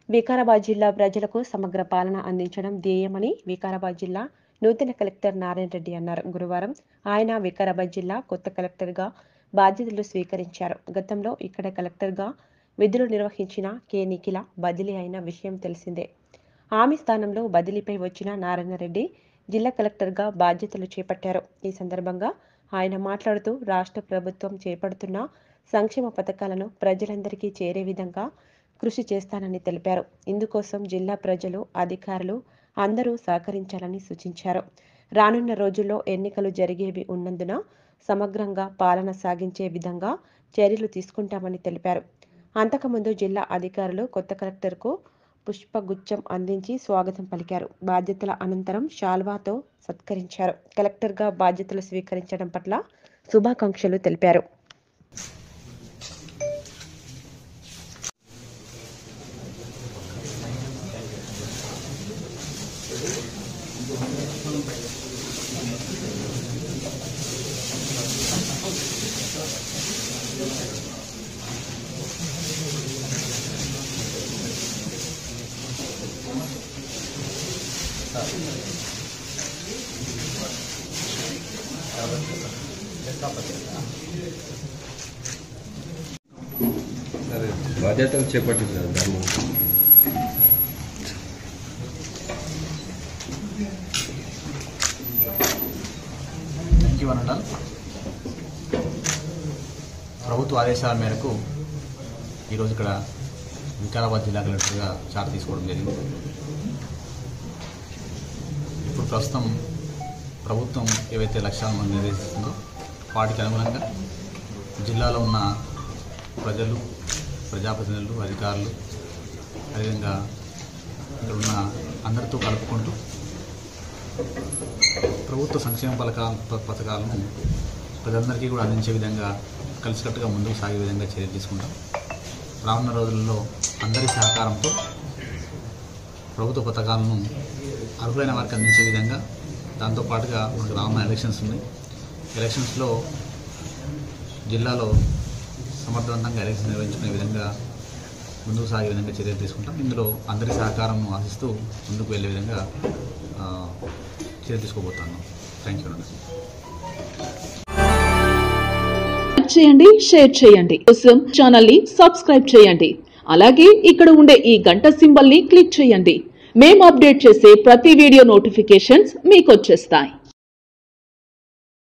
వికారాబాద్ జిల్లా ప్రజలకు సమగ్ర పాలన అందించడం ధ్యేయమని వికారాబాద్ జిల్లా నూతన కలెక్టర్ నారాయణ రెడ్డి అన్నారు గురువారం ఆయన వికారాబాద్ జిల్లా కొత్త కలెక్టర్గా బాధ్యతలు స్వీకరించారు గతంలో ఇక్కడ కలెక్టర్గా విధులు నిర్వహించిన కె నిఖిల బదిలీ అయిన విషయం తెలిసిందే ఆమె స్థానంలో బదిలీపై వచ్చిన నారాయణ రెడ్డి జిల్లా కలెక్టర్గా బాధ్యతలు చేపట్టారు ఈ సందర్భంగా ఆయన మాట్లాడుతూ రాష్ట్ర ప్రభుత్వం చేపడుతున్న సంక్షేమ పథకాలను ప్రజలందరికీ చేరే విధంగా కృషి చేస్తానని తెలిపారు ఇందుకోసం జిల్లా ప్రజలు అధికారులు అందరూ సహకరించాలని సూచించారు రానున్న రోజుల్లో ఎన్నికలు జరిగేవి ఉన్నందున సమగ్రంగా పాలన సాగించే విధంగా చర్యలు తీసుకుంటామని తెలిపారు అంతకుముందు జిల్లా అధికారులు కొత్త కలెక్టర్కు పుష్పగుచ్చం అందించి స్వాగతం పలికారు బాధ్యతల అనంతరం షాల్వాతో సత్కరించారు కలెక్టర్గా బాధ్యతలు స్వీకరించడం పట్ల శుభాకాంక్షలు తెలిపారు సరే బాధ్యతలు చేపట్టింది కదా దాన్ని థ్యాంక్ యూ అనటల్ ప్రభుత్వ ఆదేశాల మేరకు ఈరోజు ఇక్కడ వికారాబాద్ జిల్లా కలెక్టర్గా చార్జ్ తీసుకోవడం జరిగింది ఇప్పుడు ప్రస్తుతం ప్రభుత్వం ఏవైతే లక్ష్యాలను మనం నిర్దేశిస్తుందో వాటికి అనుగుణంగా జిల్లాలో ఉన్న ప్రజలు ప్రజాప్రతినిధులు అధికారులు అదేవిధంగా ఇక్కడ ఉన్న అందరితో కలుపుకుంటూ ప్రభుత్వ సంక్షేమ పథకా ప- పథకాలను ప్రజలందరికీ కూడా అందించే విధంగా కలిసికట్టుగా ముందుకు సాగే విధంగా చర్యలు తీసుకుంటాం రానున్న రోజుల్లో అందరి సహకారంతో ప్రభుత్వ పథకాలను అర్హులైన వారికి అందించే విధంగా దాంతోపాటుగా మనకు రానున్న ఎలక్షన్స్ ఉన్నాయి ఎలక్షన్స్లో జిల్లాలో సమర్థవంతంగా ఎలక్షన్ నిర్వహించుకునే విధంగా ముందుకు సాగే విధంగా చర్యలు తీసుకుంటాం ఇందులో అందరి సహకారం ఆశిస్తూ ముందుకు వెళ్ళే విధంగా ఆ, చర్యలు తీసుకోబోతాను థ్యాంక్ యూ అండి లైక్ చేయండి షేర్ చేయండి కోసం ఛానల్ ని సబ్స్క్రైబ్ చేయండి అలాగే ఇక్కడ ఉండే ఈ గంట సింబల్ ని క్లిక్ చేయండి మేము అప్డేట్ చేసే ప్రతి వీడియో నోటిఫికేషన్స్ మీకు వచ్చేస్తాయి